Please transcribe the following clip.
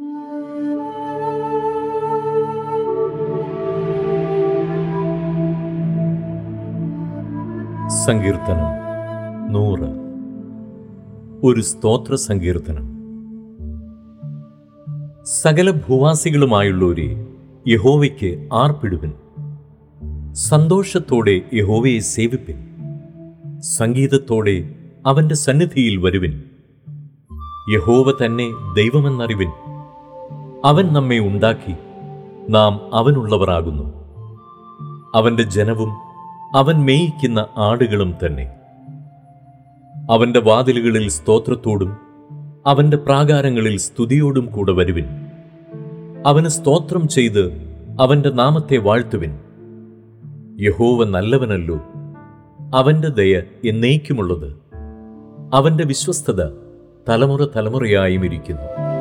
സങ്കീർത്തനം നൂറ് ഒരു സ്തോത്ര സങ്കീർത്തനം സകല ഭൂവാസികളുമായുള്ളവരെ യഹോവയ്ക്ക് ആർപ്പിടുവിൻ സന്തോഷത്തോടെ യഹോവയെ സേവിപ്പിൻ സംഗീതത്തോടെ അവന്റെ സന്നിധിയിൽ വരുവിൻ യഹോവ തന്നെ ദൈവമെന്നറിവിൻ അവൻ നമ്മെ ഉണ്ടാക്കി നാം അവനുള്ളവരാകുന്നു അവന്റെ ജനവും അവൻ മേയിക്കുന്ന ആടുകളും തന്നെ അവന്റെ വാതിലുകളിൽ സ്തോത്രത്തോടും അവന്റെ പ്രാകാരങ്ങളിൽ സ്തുതിയോടും കൂടെ വരുവിൻ അവന് സ്തോത്രം ചെയ്ത് അവന്റെ നാമത്തെ വാഴ്ത്തുവിൻ യഹോവ നല്ലവനല്ലോ അവന്റെ ദയ എന്നേക്കുമുള്ളത് അവന്റെ വിശ്വസ്തത തലമുറ തലമുറയായും ഇരിക്കുന്നു